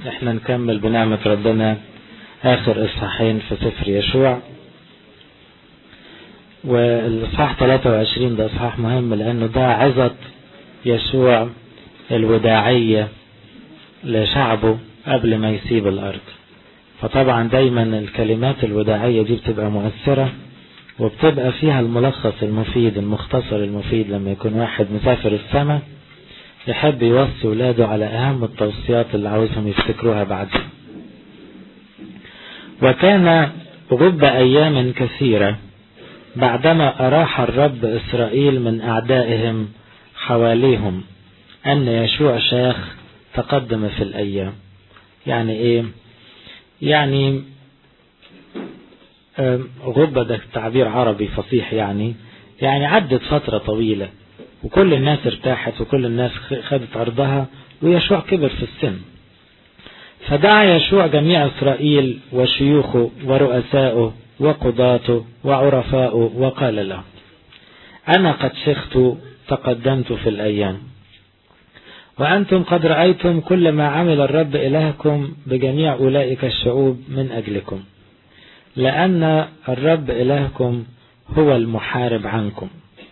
احنا نكمل بنعمة ربنا اخر اصحاحين في سفر يشوع والاصحاح 23 ده اصحاح مهم لانه ده عظة يشوع الوداعية لشعبه قبل ما يسيب الارض فطبعا دايما الكلمات الوداعية دي بتبقى مؤثرة وبتبقى فيها الملخص المفيد المختصر المفيد لما يكون واحد مسافر السماء يحب يوصي ولاده على أهم التوصيات اللي عاوزهم يفتكروها بعدين وكان غب أيام كثيرة بعدما أراح الرب إسرائيل من أعدائهم حواليهم أن يشوع شاخ تقدم في الأيام يعني إيه يعني غبة ده تعبير عربي فصيح يعني يعني عدت فترة طويلة وكل الناس ارتاحت وكل الناس خدت أرضها ويشوع كبر في السن فدعا يشوع جميع إسرائيل وشيوخه ورؤسائه وقضاته وعرفائه وقال له أنا قد شخت تقدمت في الأيام وأنتم قد رأيتم كل ما عمل الرب إلهكم بجميع أولئك الشعوب من أجلكم لأن الرب إلهكم هو المحارب عنكم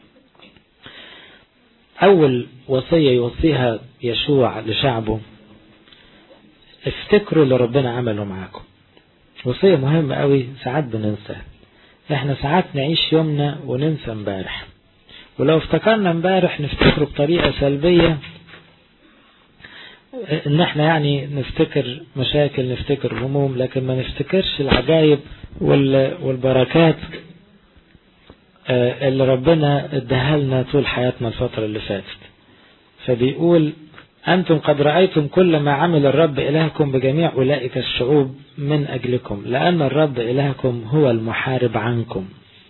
أول وصية يوصيها يشوع لشعبه افتكروا اللي ربنا عمله معاكم وصية مهمة قوي ساعات بننساها احنا ساعات نعيش يومنا وننسى امبارح ولو افتكرنا امبارح نفتكره بطريقة سلبية ان احنا يعني نفتكر مشاكل نفتكر هموم لكن ما نفتكرش العجائب والبركات اللي ربنا اداها لنا طول حياتنا الفترة اللي فاتت فبيقول أنتم قد رأيتم كل ما عمل الرب إلهكم بجميع أولئك الشعوب من أجلكم لأن الرب إلهكم هو المحارب عنكم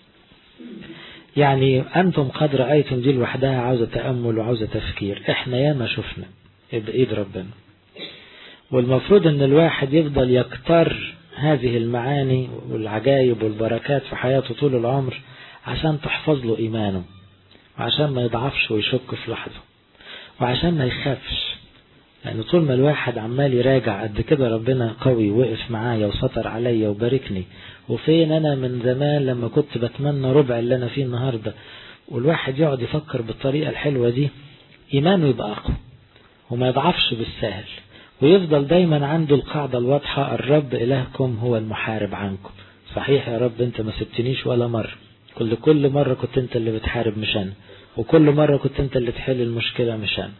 يعني أنتم قد رأيتم دي لوحدها عاوزة تأمل وعاوزة تفكير إحنا ياما شفنا بإيد ربنا والمفروض أن الواحد يفضل يكتر هذه المعاني والعجائب والبركات في حياته طول العمر عشان تحفظ له إيمانه وعشان ما يضعفش ويشك في لحظة وعشان ما يخافش لأن يعني طول ما الواحد عمال يراجع قد كده ربنا قوي وقف معايا وسطر عليا وباركني وفين أنا من زمان لما كنت بتمنى ربع اللي أنا فيه النهاردة والواحد يقعد يفكر بالطريقة الحلوة دي إيمانه يبقى أقوى وما يضعفش بالسهل ويفضل دايما عنده القاعدة الواضحة الرب إلهكم هو المحارب عنكم صحيح يا رب أنت ما سبتنيش ولا مرة كل كل مرة كنت أنت اللي بتحارب مش أنا وكل مرة كنت أنت اللي تحل المشكلة مش أنا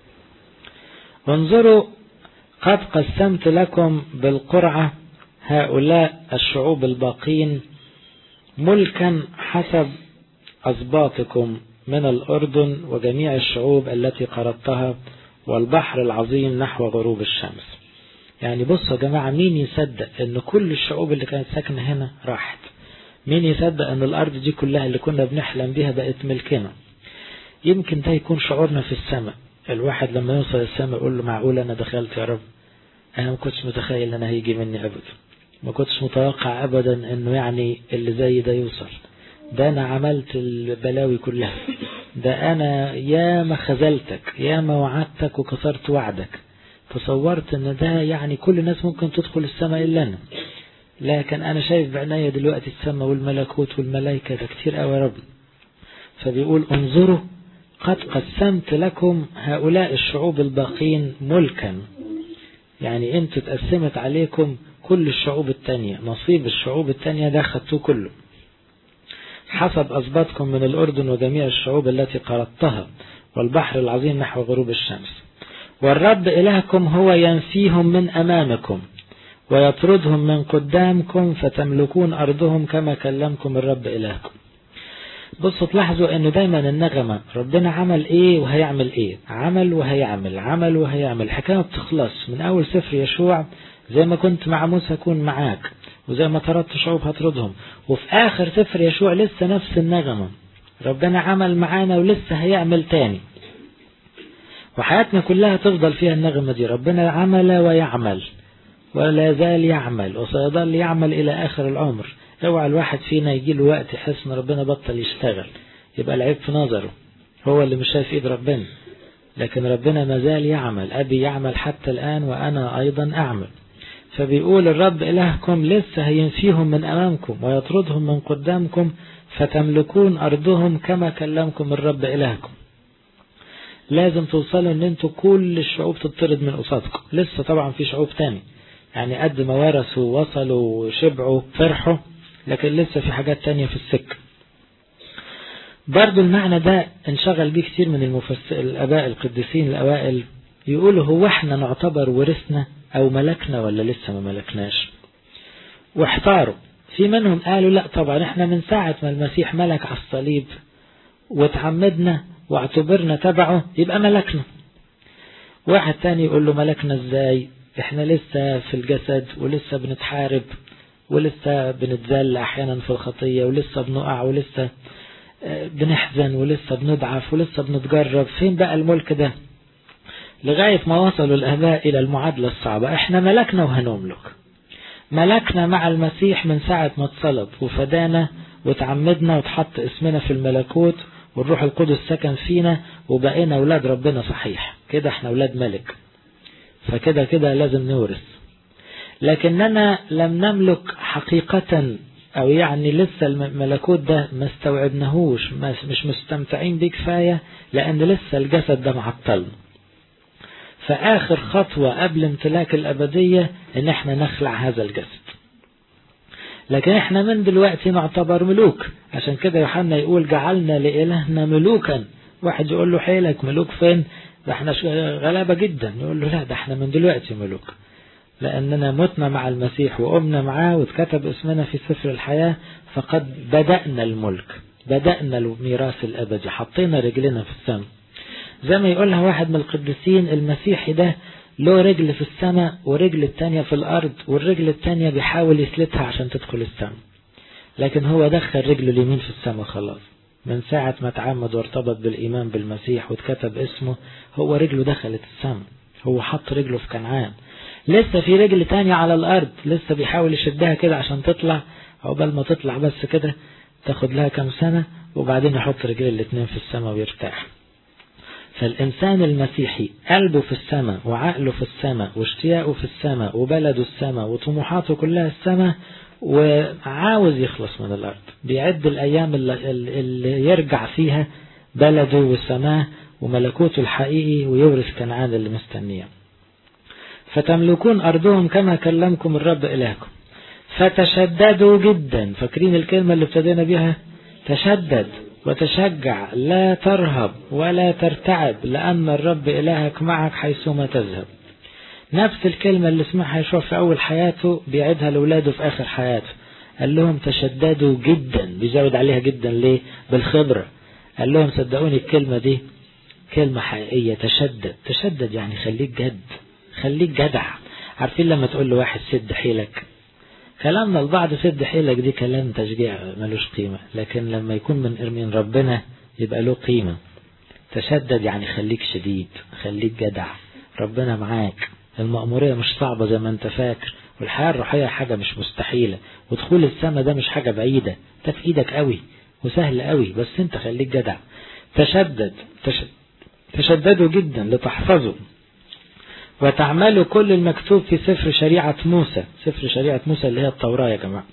انظروا قد قسمت لكم بالقرعة هؤلاء الشعوب الباقين ملكا حسب أسباطكم من الأردن وجميع الشعوب التي قرضتها والبحر العظيم نحو غروب الشمس يعني بصوا يا جماعة مين يصدق ان كل الشعوب اللي كانت ساكنة هنا راحت مين يصدق ان الارض دي كلها اللي كنا بنحلم بيها بقت ملكنا يمكن ده يكون شعورنا في السماء الواحد لما يوصل السماء يقول له معقول انا دخلت يا رب انا ما كنتش متخيل ان هيجي مني ابدا ما كنتش متوقع ابدا انه يعني اللي زي ده يوصل ده انا عملت البلاوي كلها ده انا يا ما خذلتك يا ما وعدتك وكسرت وعدك تصورت ان ده يعني كل الناس ممكن تدخل السماء الا انا لكن انا شايف بعناية دلوقتي السماء والملكوت والملائكة ده كتير قوي يا رب فبيقول انظروا قد قسمت لكم هؤلاء الشعوب الباقين ملكا يعني انتوا اتقسمت عليكم كل الشعوب التانية نصيب الشعوب التانية ده خدتوه كله حسب أسباطكم من الأردن وجميع الشعوب التي قرضتها والبحر العظيم نحو غروب الشمس والرب إلهكم هو ينفيهم من أمامكم ويطردهم من قدامكم فتملكون أرضهم كما كلمكم الرب إلهكم بصوا تلاحظوا انه دايما النغمة ربنا عمل ايه وهيعمل ايه عمل وهيعمل عمل وهيعمل حكاية بتخلص من اول سفر يشوع زي ما كنت مع موسى اكون معاك وزي ما طردت شعوب هطردهم وفي اخر سفر يشوع لسه نفس النغمة ربنا عمل معانا ولسه هيعمل تاني وحياتنا كلها تفضل فيها النغمة دي ربنا عمل ويعمل ولا زال يعمل وسيظل يعمل إلى آخر العمر اوعى الواحد فينا يجي له وقت يحس ان ربنا بطل يشتغل يبقى العيب في نظره هو اللي مش شايف ايد ربنا لكن ربنا مازال يعمل أبي يعمل حتى الآن وأنا أيضا أعمل فبيقول الرب إلهكم لسه هينفيهم من أمامكم ويطردهم من قدامكم فتملكون أرضهم كما كلمكم الرب إلهكم لازم توصلوا ان انتوا كل الشعوب تطرد من قصادكم لسه طبعا في شعوب تاني يعني قد ما ورثوا وصلوا وشبعوا فرحوا لكن لسه في حاجات تانية في السكة برضو المعنى ده انشغل بيه كتير من المفسر الاباء القديسين الاوائل يقولوا هو احنا نعتبر ورثنا او ملكنا ولا لسه ما ملكناش واحتاروا في منهم قالوا لا طبعا احنا من ساعة ما المسيح ملك على الصليب وتعمدنا واعتبرنا تبعه يبقى ملكنا واحد تاني يقول له ملكنا ازاي احنا لسه في الجسد ولسه بنتحارب ولسه بنتذل احيانا في الخطية ولسه بنقع ولسه بنحزن ولسه بنضعف ولسه بنتجرب فين بقى الملك ده لغاية ما وصلوا الآباء إلى المعادلة الصعبة احنا ملكنا وهنملك ملكنا مع المسيح من ساعة ما اتصلب وفدانا وتعمدنا وتحط اسمنا في الملكوت والروح القدس سكن فينا وبقينا أولاد ربنا صحيح كده احنا أولاد ملك فكده كده لازم نورث لكننا لم نملك حقيقة أو يعني لسه الملكوت ده ما استوعبناهوش مش مستمتعين بيه كفاية لأن لسه الجسد ده معطلنا فآخر خطوة قبل امتلاك الأبدية إن احنا نخلع هذا الجسد لكن احنا من دلوقتي نعتبر ملوك عشان كده يوحنا يقول جعلنا لإلهنا ملوكا واحد يقول له حيلك ملوك فين ده احنا غلابة جدا يقول له لا ده احنا من دلوقتي ملوك لأننا متنا مع المسيح وقمنا معاه واتكتب اسمنا في سفر الحياة فقد بدأنا الملك بدأنا الميراث الأبدي حطينا رجلنا في السماء زي ما يقولها واحد من القديسين المسيحي ده له رجل في السماء ورجل التانية في الأرض والرجل التانية بيحاول يسلتها عشان تدخل السماء لكن هو دخل رجله اليمين في السماء خلاص من ساعة ما تعمد وارتبط بالإيمان بالمسيح واتكتب اسمه هو رجله دخلت السماء هو حط رجله في كنعان لسه في رجل تانية على الأرض لسه بيحاول يشدها كده عشان تطلع عقبال ما تطلع بس كده تاخد لها كام سنة وبعدين يحط رجل الاتنين في السماء ويرتاح فالإنسان المسيحي قلبه في السماء وعقله في السماء واشتياقه في السماء وبلده السماء وطموحاته كلها السماء وعاوز يخلص من الأرض بيعد الأيام اللي, اللي يرجع فيها بلده وسماه وملكوته الحقيقي ويورث كنعان اللي مستنيه فتملكون أرضهم كما كلمكم الرب إلهكم فتشددوا جدا فاكرين الكلمة اللي ابتدينا بها تشدد وتشجع لا ترهب ولا ترتعب لأن الرب إلهك معك حيثما تذهب نفس الكلمة اللي سمعها يشوع في أول حياته بيعيدها لأولاده في آخر حياته قال لهم تشددوا جدا بيزود عليها جدا ليه بالخبرة قال لهم صدقوني الكلمة دي كلمة حقيقية تشدد تشدد يعني خليك جد خليك جدع عارفين لما تقول لواحد سد حيلك كلامنا البعض سد حيلك دي كلام تشجيع ملوش قيمة لكن لما يكون من من ربنا يبقى له قيمة تشدد يعني خليك شديد خليك جدع ربنا معاك المأمورية مش صعبة زي ما انت فاكر والحياة الروحية حاجة مش مستحيلة ودخول السماء ده مش حاجة بعيدة ده في ايدك قوي وسهل قوي بس انت خليك جدع تشدد تشدد تشددوا جدا لتحفظوا وتعملوا كل المكتوب في سفر شريعة موسى سفر شريعة موسى اللي هي التوراة يا جماعة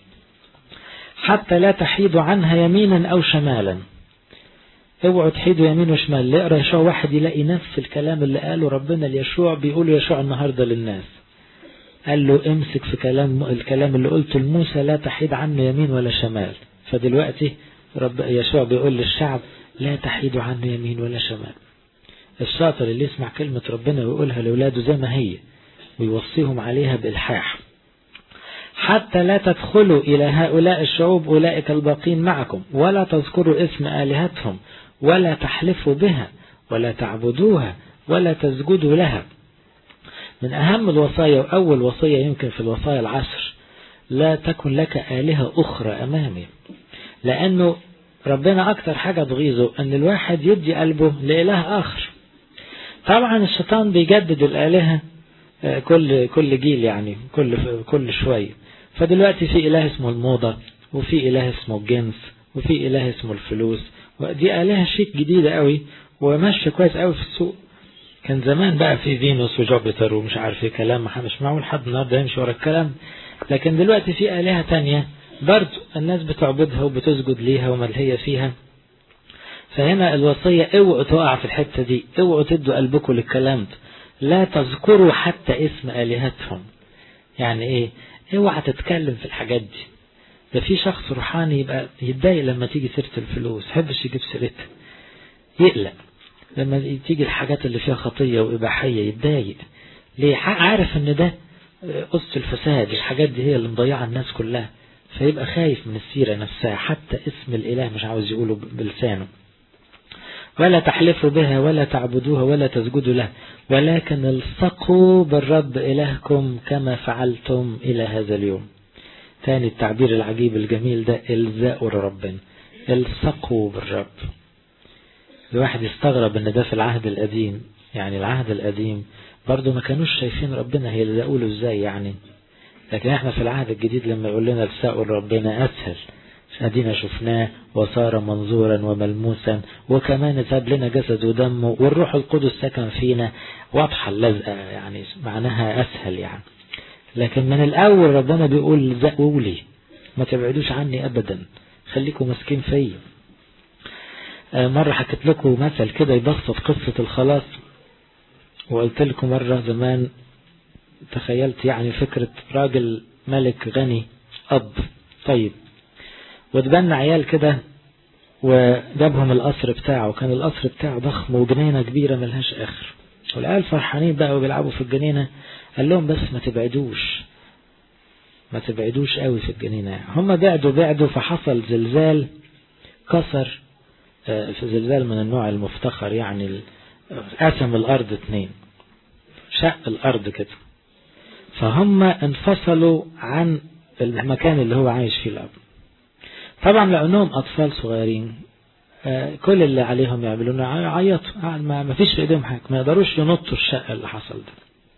حتى لا تحيدوا عنها يمينا أو شمالا اوعوا تحيدوا يمين وشمال اللي يقرا يشوع واحد يلاقي نفس الكلام اللي قاله ربنا ليشوع بيقول يشوع النهارده للناس قال له امسك في كلام الكلام اللي قلته لموسى لا تحيد عنه يمين ولا شمال فدلوقتي رب يشوع بيقول للشعب لا تحيدوا عنه يمين ولا شمال الشاطر اللي يسمع كلمة ربنا ويقولها لأولاده زي ما هي ويوصيهم عليها بإلحاح حتى لا تدخلوا إلى هؤلاء الشعوب أولئك الباقين معكم ولا تذكروا اسم آلهتهم ولا تحلفوا بها ولا تعبدوها ولا تسجدوا لها من أهم الوصايا وأول وصية يمكن في الوصايا العشر لا تكن لك آلهة أخرى أمامي لأنه ربنا أكتر حاجة تغيظه أن الواحد يدي قلبه لإله آخر طبعا الشيطان بيجدد الآلهة كل كل جيل يعني كل كل شوية فدلوقتي في إله اسمه الموضة وفي إله اسمه الجنس وفي إله اسمه الفلوس ودي آلهة شيك جديدة قوي وماشية كويس قوي في السوق كان زمان بقى في فينوس وجوبيتر ومش عارف ايه كلام مش معقول حد النهارده يمشي ورا الكلام لكن دلوقتي في آلهة تانية برضو الناس بتعبدها وبتسجد ليها وملهية فيها فهنا الوصية اوعوا تقع في الحتة دي اوعوا تدوا قلبكم للكلام ده لا تذكروا حتى اسم آلهتهم يعني ايه اوعى تتكلم في الحاجات دي ده في شخص روحاني يبقى يتضايق لما تيجي سيرة الفلوس حبش يجيب سيرتها يقلق لما تيجي الحاجات اللي فيها خطية وإباحية يتضايق ليه عارف ان ده قصة الفساد الحاجات دي هي اللي مضيعة الناس كلها فيبقى خايف من السيرة نفسها حتى اسم الإله مش عاوز يقوله بلسانه ولا تحلفوا بها ولا تعبدوها ولا تسجدوا له ولكن الصقوا بالرب إلهكم كما فعلتم إلى هذا اليوم ثاني التعبير العجيب الجميل ده الزاء ربنا الصقوا بالرب الواحد يستغرب ان ده في العهد القديم يعني العهد القديم برضه ما كانوش شايفين ربنا هي اللي له ازاي يعني لكن احنا في العهد الجديد لما يقول لنا الساء ربنا اسهل ادينا شفناه وصار منظورا وملموسا وكمان ساب لنا جسد ودمه والروح القدس سكن فينا واضحه اللزقه يعني معناها اسهل يعني لكن من الاول ربنا بيقول زقوا لي ما تبعدوش عني ابدا خليكم ماسكين فيا مرة حكيت لكم مثل كده يبسط قصة الخلاص وقلت لكم مرة زمان تخيلت يعني فكرة راجل ملك غني أب طيب واتبنى عيال كده وجابهم القصر بتاعه وكان القصر بتاعه ضخم وجنينة كبيرة ملهاش آخر والعيال فرحانين بقى وبيلعبوا في الجنينة قال لهم بس ما تبعدوش ما تبعدوش قوي في الجنينة هم بعدوا بعدوا فحصل زلزال كسر في زلزال من النوع المفتخر يعني قسم الأرض اتنين شق الأرض كده فهم انفصلوا عن المكان اللي هو عايش فيه الأب طبعا لأنهم أطفال صغيرين كل اللي عليهم يعملون يعيطوا ما فيش في ايديهم حاجة ما يقدروش ينطوا الشقة اللي حصل ده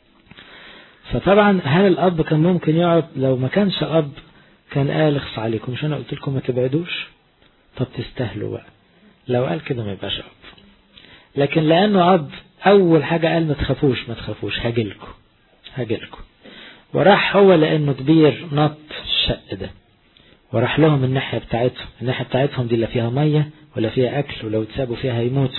فطبعا هل الأب كان ممكن يقعد لو ما كانش أب كان قال اخص عليكم مش أنا قلت لكم ما تبعدوش طب تستاهلوا بقى لو قال كده ما يبقاش أب لكن لأنه أب أول حاجة قال ما تخافوش ما تخافوش هاجلكم هاجلكم وراح هو لأنه كبير نط الشق ده وراح لهم الناحية بتاعتهم الناحية بتاعتهم دي لا فيها مية ولا فيها أكل ولو تسابوا فيها هيموتوا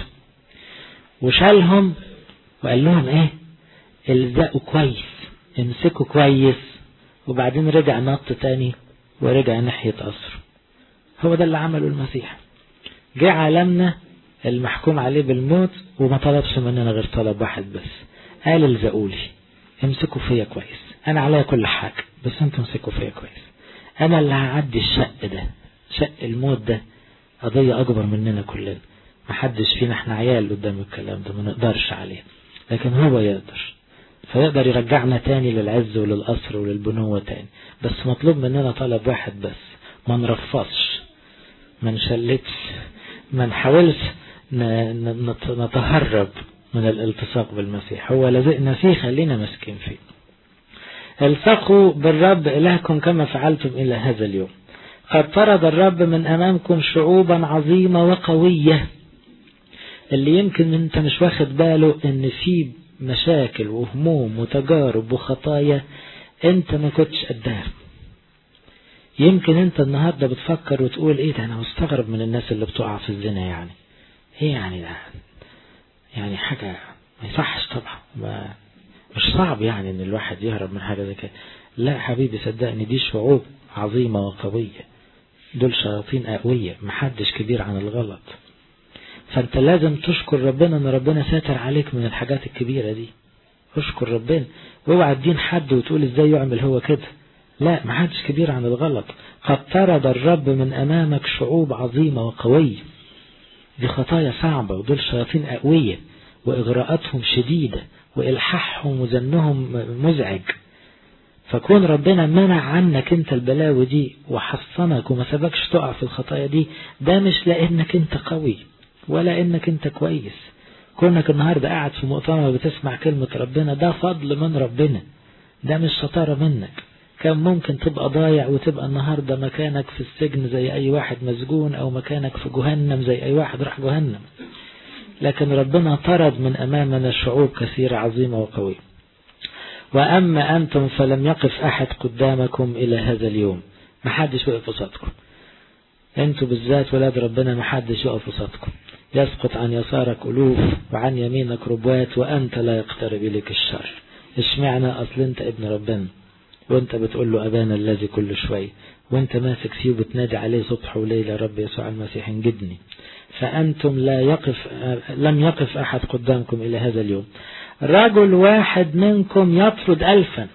وشالهم وقال لهم ايه الزقوا كويس امسكوا كويس وبعدين رجع نط تاني ورجع ناحية قصر هو ده اللي عمله المسيح جه عالمنا المحكوم عليه بالموت وما طلبش مننا غير طلب واحد بس قال الزقولي امسكوا فيا كويس انا عليا كل حاجة بس انتوا امسكوا فيا كويس انا اللي هعدي الشق ده شق الموت ده قضية اكبر مننا كلنا محدش فينا احنا عيال قدام الكلام ده ما نقدرش عليه لكن هو يقدر فيقدر يرجعنا تاني للعز وللقصر وللبنوة تاني بس مطلوب مننا طلب واحد بس ما نرفصش ما نشلتش ما نحاولش نتهرب من الالتصاق بالمسيح هو لزقنا فيه خلينا مسكين فيه التقوا بالرب إلهكم كما فعلتم إلى هذا اليوم قد طرد الرب من أمامكم شعوبا عظيمة وقوية اللي يمكن انت مش واخد باله ان في مشاكل وهموم وتجارب وخطايا انت ما كنتش قدها يمكن انت النهاردة بتفكر وتقول ايه ده انا مستغرب من الناس اللي بتقع في الزنا يعني ايه يعني ده يعني حاجة ما يصحش طبعا ما مش صعب يعني ان الواحد يهرب من حاجة زي كده لا حبيبي صدقني دي شعوب عظيمة وقوية دول شياطين قوية محدش كبير عن الغلط فانت لازم تشكر ربنا ان ربنا ساتر عليك من الحاجات الكبيرة دي اشكر ربنا واوعى تدين حد وتقول ازاي يعمل هو كده لا ما حدش كبير عن الغلط قد طرد الرب من امامك شعوب عظيمة وقوية دي خطايا صعبة ودول شياطين قوية واغراءاتهم شديدة والحاحهم وزنهم مزعج فكون ربنا منع عنك انت البلاوي دي وحصنك وما سبكش تقع في الخطايا دي ده مش لانك انت قوي ولا انك انت كويس كونك النهاردة قاعد في مؤتمر بتسمع كلمة ربنا ده فضل من ربنا ده مش شطارة منك كان ممكن تبقى ضايع وتبقى النهاردة مكانك في السجن زي اي واحد مسجون او مكانك في جهنم زي اي واحد راح جهنم لكن ربنا طرد من أمامنا شعوب كثيرة عظيمة وقوية وأما أنتم فلم يقف أحد قدامكم إلى هذا اليوم محدش وقف قصادكم أنتوا بالذات ولاد ربنا محدش يقف قصادكم يسقط عن يسارك ألوف وعن يمينك ربوات وأنت لا يقترب إليك الشر اشمعنى أصل أنت ابن ربنا وانت بتقول له أبانا الذي كل شوي وانت ماسك فيه وبتنادي عليه صبح وليل يا رب يسوع المسيح انجدني فأنتم لا يقف لم يقف أحد قدامكم إلى هذا اليوم رجل واحد منكم يطرد ألفا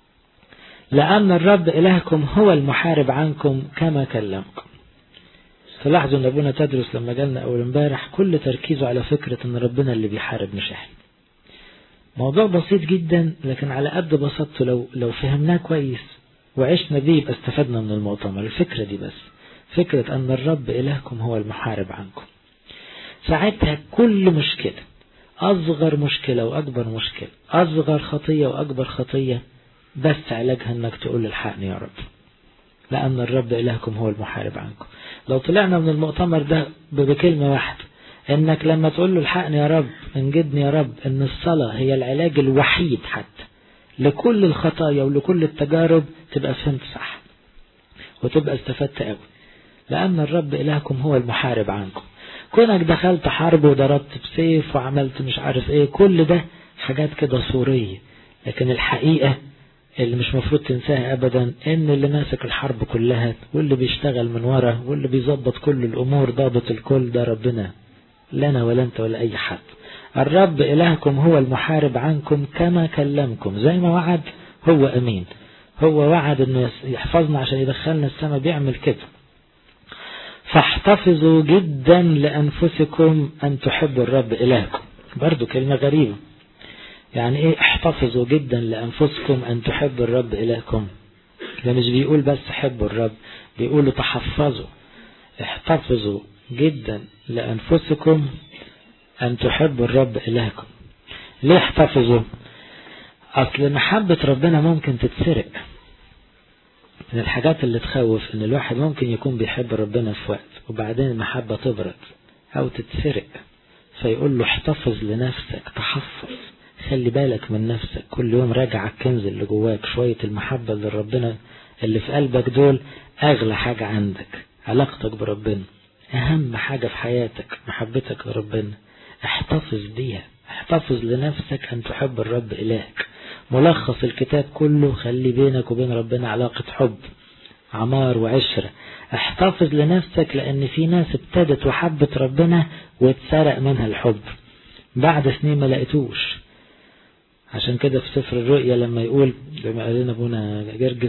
لأن الرب إلهكم هو المحارب عنكم كما كلمكم تلاحظوا ان ابونا تدرس لما جالنا اول امبارح كل تركيزه على فكرة ان ربنا اللي بيحارب مش احنا موضوع بسيط جدا لكن على قد بساطته لو لو فهمناه كويس وعشنا بيه يبقى استفدنا من المؤتمر الفكرة دي بس فكرة ان الرب الهكم هو المحارب عنكم ساعتها كل مشكلة اصغر مشكلة واكبر مشكلة اصغر خطية واكبر خطية بس علاجها انك تقول الحقني يا رب لأن الرب إلهكم هو المحارب عنكم لو طلعنا من المؤتمر ده بكلمة واحدة إنك لما تقول له الحقني يا رب انجدني يا رب إن الصلاة هي العلاج الوحيد حتى لكل الخطايا ولكل التجارب تبقى فهمت صح وتبقى استفدت قوي لأن الرب إلهكم هو المحارب عنكم كونك دخلت حرب وضربت بسيف وعملت مش عارف ايه كل ده حاجات كده صورية لكن الحقيقة اللي مش مفروض تنساها ابدا ان اللي ماسك الحرب كلها واللي بيشتغل من ورا واللي بيظبط كل الامور ضابط الكل ده ربنا لنا ولا انت ولا اي حد الرب الهكم هو المحارب عنكم كما كلمكم زي ما وعد هو امين هو وعد انه يحفظنا عشان يدخلنا السماء بيعمل كده فاحتفظوا جدا لانفسكم ان تحبوا الرب الهكم برضو كلمة غريبة يعني ايه احتفظوا جدا لانفسكم ان تحبوا الرب الهكم ده مش بيقول بس حبوا الرب بيقولوا تحفظوا احتفظوا جدا لانفسكم ان تحبوا الرب الهكم ليه احتفظوا اصل محبة ربنا ممكن تتسرق من الحاجات اللي تخوف ان الواحد ممكن يكون بيحب ربنا في وقت وبعدين المحبة تبرد او تتسرق فيقول له احتفظ لنفسك تحفظ خلي بالك من نفسك كل يوم راجع الكنز اللي جواك شوية المحبة اللي ربنا اللي في قلبك دول أغلى حاجة عندك علاقتك بربنا أهم حاجة في حياتك محبتك لربنا احتفظ بيها احتفظ لنفسك أن تحب الرب إلهك ملخص الكتاب كله خلي بينك وبين ربنا علاقة حب عمار وعشرة احتفظ لنفسك لأن في ناس ابتدت وحبت ربنا واتسرق منها الحب بعد سنين ما لقيتوش عشان كده في سفر الرؤيا لما يقول لما قال لنا ابونا جرجس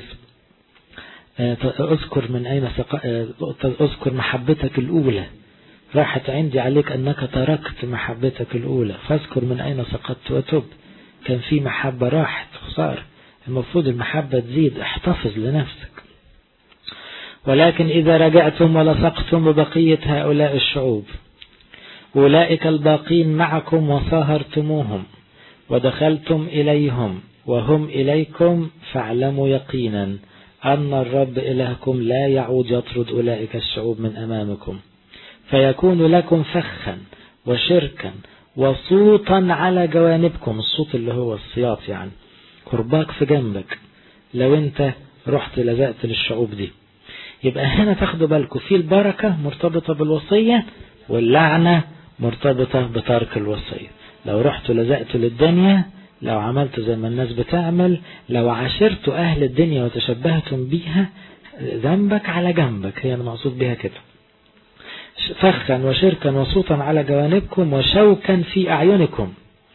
اذكر من اين سق... اذكر محبتك الاولى راحت عندي عليك انك تركت محبتك الاولى فاذكر من اين سقطت وتب كان في محبة راحت خسارة المفروض المحبة تزيد احتفظ لنفسك ولكن إذا رجعتم ولصقتم ببقية هؤلاء الشعوب أولئك الباقين معكم وصاهرتموهم ودخلتم إليهم وهم إليكم فاعلموا يقينا أن الرب إلهكم لا يعود يطرد أولئك الشعوب من أمامكم فيكون لكم فخا وشركا وصوتا على جوانبكم الصوت اللي هو الصياط يعني كرباك في جنبك لو انت رحت لزقت للشعوب دي يبقى هنا تاخدوا بالكم في البركة مرتبطة بالوصية واللعنة مرتبطة بترك الوصية لو رحتوا لزقتوا للدنيا لو عملتوا زي ما الناس بتعمل لو عاشرتوا أهل الدنيا وتشبهتم بيها ذنبك على جنبك هي المقصود بها كده فخا وشركا وصوتا على جوانبكم وشوكا في أعينكم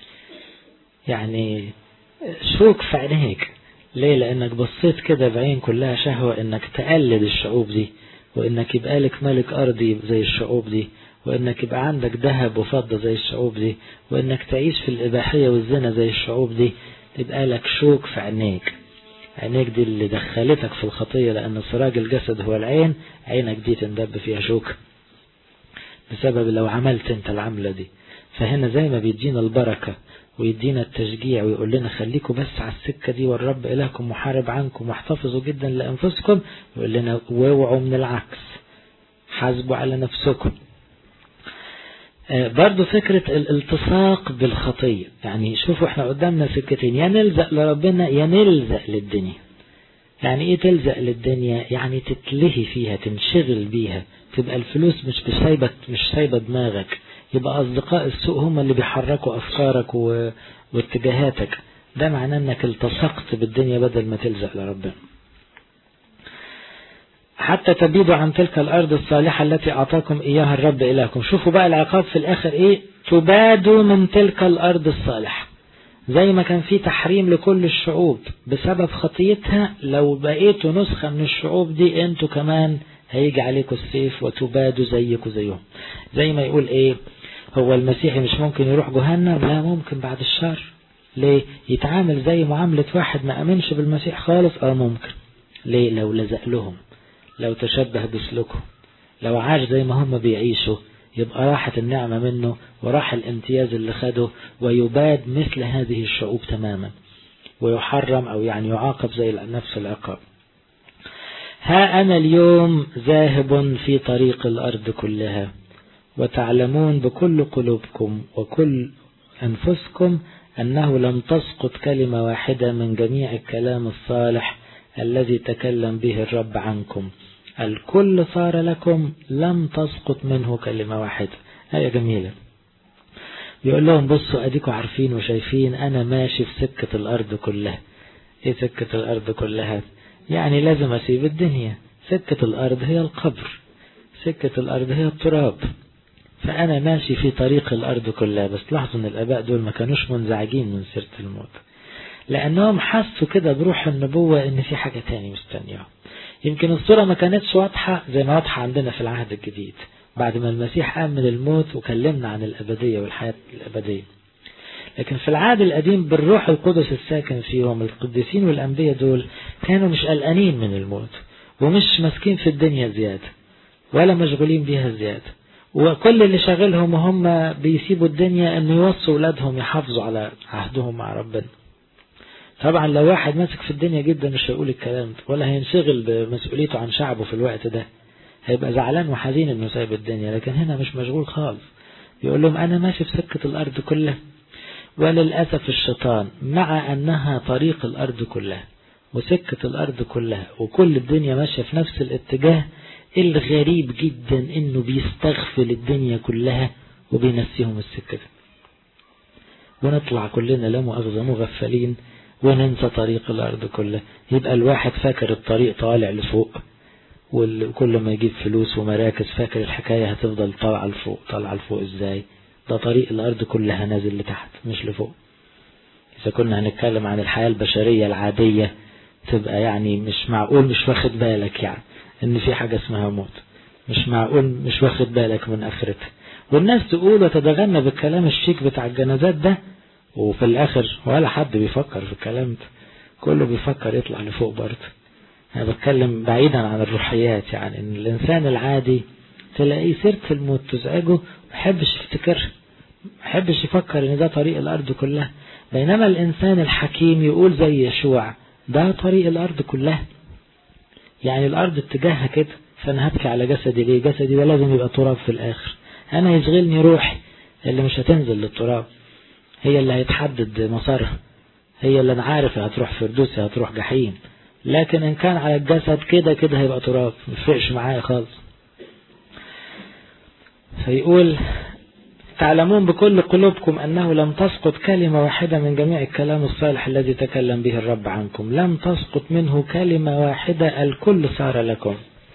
يعني شوك في عينيك ليه لأنك بصيت كده بعين كلها شهوة إنك تقلد الشعوب دي وإنك يبقى لك ملك أرضي زي الشعوب دي وإنك يبقى عندك ذهب وفضة زي الشعوب دي وإنك تعيش في الإباحية والزنا زي الشعوب دي تبقى لك شوك في عينيك عينيك دي اللي دخلتك في الخطية لأن سراج الجسد هو العين عينك دي تندب فيها شوك بسبب لو عملت انت العملة دي فهنا زي ما بيدينا البركة ويدينا التشجيع ويقول لنا خليكم بس على السكة دي والرب إلهكم محارب عنكم واحتفظوا جدا لأنفسكم يقول لنا واوعوا من العكس حاسبوا على نفسكم برضو فكرة الالتصاق بالخطية يعني شوفوا احنا قدامنا سكتين يا نلزق لربنا يا نلزق للدنيا يعني ايه تلزق للدنيا يعني تتلهي فيها تنشغل بيها تبقى الفلوس مش سايبة مش سايبة دماغك يبقى اصدقاء السوء هم اللي بيحركوا افكارك و... واتجاهاتك ده معناه انك التصقت بالدنيا بدل ما تلزق لربنا حتى تبيدوا عن تلك الأرض الصالحة التي أعطاكم إياها الرب إلهكم شوفوا بقى العقاب في الآخر إيه تبادوا من تلك الأرض الصالحة زي ما كان في تحريم لكل الشعوب بسبب خطيتها لو بقيتوا نسخة من الشعوب دي انتوا كمان هيجي عليكم السيف وتبادوا زيكم زيهم زي ما يقول ايه هو المسيحي مش ممكن يروح جهنم لا ممكن بعد الشر ليه يتعامل زي معاملة واحد ما امنش بالمسيح خالص اه ممكن ليه لو لزق لهم لو تشبه بسلوكهم لو عاش زي ما هم بيعيشوا يبقى راحت النعمة منه وراح الامتياز اللي خده ويباد مثل هذه الشعوب تماما ويحرم أو يعني يعاقب زي نفس العقاب ها أنا اليوم ذاهب في طريق الأرض كلها وتعلمون بكل قلوبكم وكل أنفسكم أنه لم تسقط كلمة واحدة من جميع الكلام الصالح الذي تكلم به الرب عنكم الكل صار لكم لم تسقط منه كلمة واحدة آية جميلة يقول لهم بصوا أديكوا عارفين وشايفين أنا ماشي في سكة الأرض كلها إيه سكة الأرض كلها يعني لازم أسيب الدنيا سكة الأرض هي القبر سكة الأرض هي التراب فأنا ماشي في طريق الأرض كلها بس لاحظوا أن الآباء دول ما كانوش منزعجين من سيرة الموت لأنهم حسوا كده بروح النبوة إن في حاجة تاني مستنياهم يمكن الصورة ما كانتش واضحة زي ما واضحة عندنا في العهد الجديد بعد ما المسيح قام من الموت وكلمنا عن الأبدية والحياة الأبدية لكن في العهد القديم بالروح القدس الساكن فيهم القديسين والأنبياء دول كانوا مش قلقانين من الموت ومش ماسكين في الدنيا زيادة ولا مشغولين بيها زيادة وكل اللي شاغلهم وهم بيسيبوا الدنيا انه يوصوا اولادهم يحافظوا على عهدهم مع ربنا طبعا لو واحد ماسك في الدنيا جدا مش هيقول الكلام ده ولا هينشغل بمسؤوليته عن شعبه في الوقت ده هيبقى زعلان وحزين انه سايب الدنيا لكن هنا مش مشغول خالص يقول لهم انا ماشي في سكة الارض كلها وللأسف الشيطان مع انها طريق الارض كلها وسكة الارض كلها وكل الدنيا ماشية في نفس الاتجاه الغريب جدا انه بيستغفل الدنيا كلها وبينسيهم السكة دي ونطلع كلنا لا مؤاخذة مغفلين وننسى طريق الأرض كلها يبقى الواحد فاكر الطريق طالع لفوق وكل ما يجيب فلوس ومراكز فاكر الحكاية هتفضل طالعة لفوق طالعة لفوق ازاي ده طريق الأرض كلها نازل لتحت مش لفوق إذا كنا هنتكلم عن الحياة البشرية العادية تبقى يعني مش معقول مش واخد بالك يعني ان في حاجة اسمها موت مش معقول مش واخد بالك من اخرتها والناس تقول وتتغنى بالكلام الشيك بتاع الجنازات ده وفي الاخر ولا حد بيفكر في الكلام ده كله بيفكر يطلع لفوق برضه انا بتكلم بعيدا عن الروحيات يعني ان الانسان العادي تلاقيه سيرة الموت تزعجه ما يحبش يفتكر ما يحبش يفكر ان ده طريق الارض كلها بينما الانسان الحكيم يقول زي يشوع ده طريق الارض كلها يعني الارض اتجاهها كده فانا هبكي على جسدي ليه جسدي ده لازم يبقى تراب في الاخر انا يشغلني روحي اللي مش هتنزل للتراب هي اللي هيتحدد مسارها هي اللي انا عارف هتروح فردوس هتروح جحيم لكن ان كان على الجسد كده كده هيبقى تراب مفرقش معايا خالص فيقول تعلمون بكل قلوبكم أنه لم تسقط كلمة واحدة من جميع الكلام الصالح الذي تكلم به الرب عنكم لم تسقط منه كلمة واحدة الكل صار لكم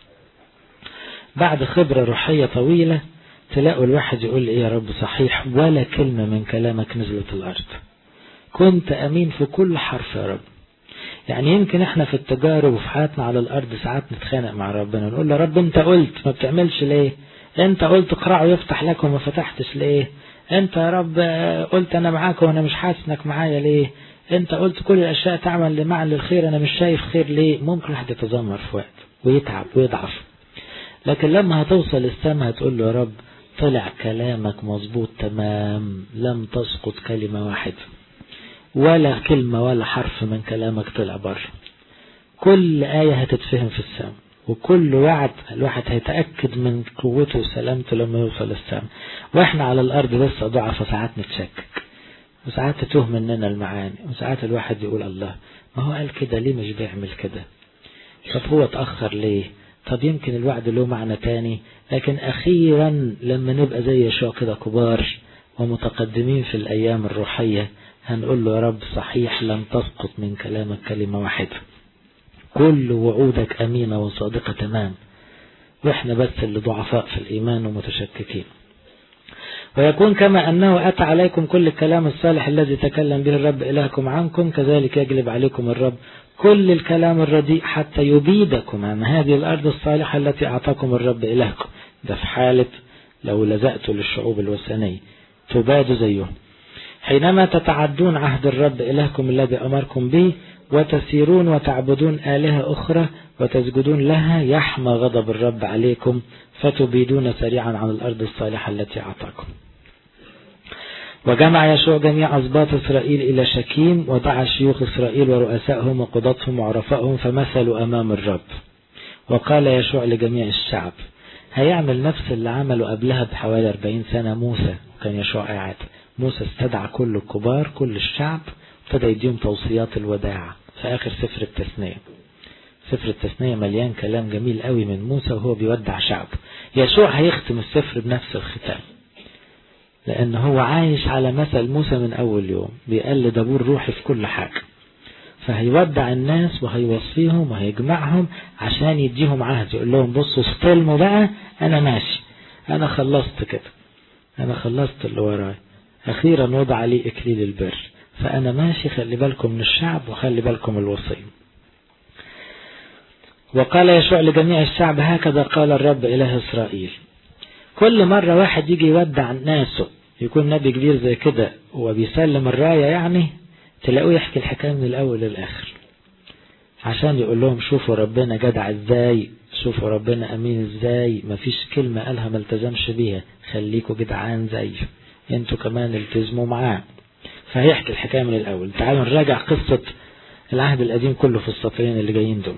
بعد خبرة روحية طويلة تلاقوا الواحد يقول إيه يا رب صحيح ولا كلمة من كلامك نزلت الأرض كنت أمين في كل حرف يا رب يعني يمكن احنا في التجارب وفي حياتنا على الأرض ساعات نتخانق مع ربنا نقول له رب انت قلت ما بتعملش ليه انت قلت اقرأوا يفتح لكم ما فتحتش ليه انت يا رب قلت انا معاك وانا مش حاسس انك معايا ليه انت قلت كل الاشياء تعمل لمعنى للخير انا مش شايف خير ليه ممكن واحد يتذمر في وقت ويتعب ويضعف لكن لما هتوصل السماء هتقول له يا رب طلع كلامك مظبوط تمام لم تسقط كلمة واحدة ولا كلمة ولا حرف من كلامك طلع بره كل آية هتتفهم في السماء وكل وعد الواحد هيتأكد من قوته وسلامته لما يوصل السماء واحنا على الأرض لسه ضعف ساعات نتشكك وساعات تتوه مننا المعاني وساعات الواحد يقول الله ما هو قال كده ليه مش بيعمل كده طب هو اتأخر ليه طب يمكن الوعد له معنى تاني لكن أخيرا لما نبقى زي يشوع كده كبار ومتقدمين في الأيام الروحية هنقول له يا رب صحيح لم تسقط من كلامك كلمة واحدة كل وعودك أمينة وصادقة تمام وإحنا بس اللي ضعفاء في الإيمان ومتشككين ويكون كما أنه أتى عليكم كل الكلام الصالح الذي تكلم به الرب إلهكم عنكم كذلك يجلب عليكم الرب كل الكلام الرديء حتى يبيدكم عن هذه الأرض الصالحة التي أعطاكم الرب إلهكم ده في حالة لو لزقتوا للشعوب الوثنية تبادوا زيهم حينما تتعدون عهد الرب إلهكم الذي أمركم به وتسيرون وتعبدون آلهة أخرى وتسجدون لها يحمى غضب الرب عليكم فتبيدون سريعا عن الأرض الصالحة التي أعطاكم وجمع يشوع جميع أسباط إسرائيل إلى شكيم ودعا شيوخ إسرائيل ورؤسائهم وقضاتهم وعرفائهم فمثلوا أمام الرب وقال يشوع لجميع الشعب هيعمل نفس اللي عمله قبلها بحوالي 40 سنة موسى وكان يشوع قاعد موسى استدعى كل الكبار كل الشعب ابتدى يديهم توصيات الوداع في آخر سفر التثنية سفر التثنية مليان كلام جميل قوي من موسى وهو بيودع شعبه يشوع هيختم السفر بنفس الختام لأن هو عايش على مثل موسى من أول يوم بيقلد أبوه الروحي في كل حاجة فهيودع الناس وهيوصيهم وهيجمعهم عشان يديهم عهد يقول لهم بصوا استلموا بقى أنا ماشي أنا خلصت كده أنا خلصت اللي وراي أخيرا وضع لي إكليل البر فأنا ماشي خلي بالكم من الشعب وخلي بالكم الوصية وقال يشوع لجميع الشعب هكذا قال الرب إله إسرائيل كل مرة واحد يجي يودع ناسه يكون نبي كبير زي كده وبيسلم الراية يعني تلاقوه يحكي الحكاية من الأول للآخر عشان يقول لهم شوفوا ربنا جدع ازاي شوفوا ربنا أمين ازاي مفيش كلمة قالها ما التزمش بيها خليكوا جدعان زيه انتوا كمان التزموا معاه فهيحكي الحكاية من الأول تعالوا نراجع قصة العهد القديم كله في السطرين اللي جايين دول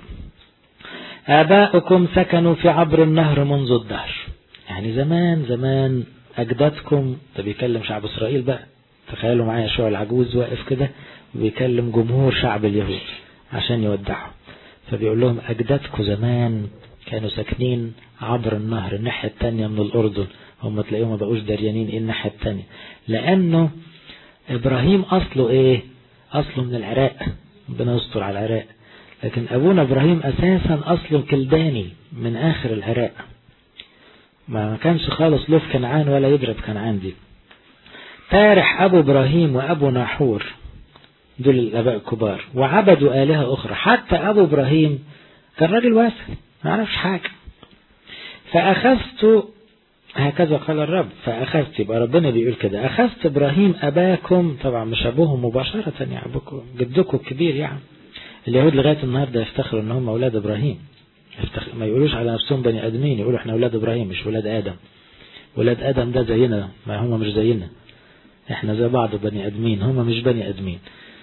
آباؤكم سكنوا في عبر النهر منذ الدهر يعني زمان زمان أجدادكم ده بيكلم شعب إسرائيل بقى تخيلوا معايا شوع العجوز واقف كده وبيكلم جمهور شعب اليهود عشان يودعهم فبيقول لهم أجدادكم زمان كانوا ساكنين عبر النهر الناحية التانية من الأردن هم تلاقيهم ما بقوش دريانين ايه الناحية التانية لأنه إبراهيم أصله إيه أصله من العراق ربنا يستر على العراق لكن أبونا إبراهيم أساسا أصله كلداني من آخر العراق ما كانش خالص له في كنعان ولا يضرب كنعان دي تارح أبو إبراهيم وأبو ناحور دول الآباء الكبار وعبدوا آلهة أخرى حتى أبو إبراهيم كان راجل واسع ما يعرفش حاجة فأخذت هكذا قال الرب فأخذت يبقى ربنا بيقول كده أخذت إبراهيم أباكم طبعا مش أبوهم مباشرة يعني أبوكم جدكم الكبير يعني اليهود لغاية النهاردة يفتخروا إن هم أولاد إبراهيم يفتخر ما يقولوش على نفسهم بني آدمين يقولوا إحنا أولاد إبراهيم مش أولاد آدم ولاد آدم ده زينا ما هم مش زينا إحنا زي بعض بني آدمين هم مش بني آدمين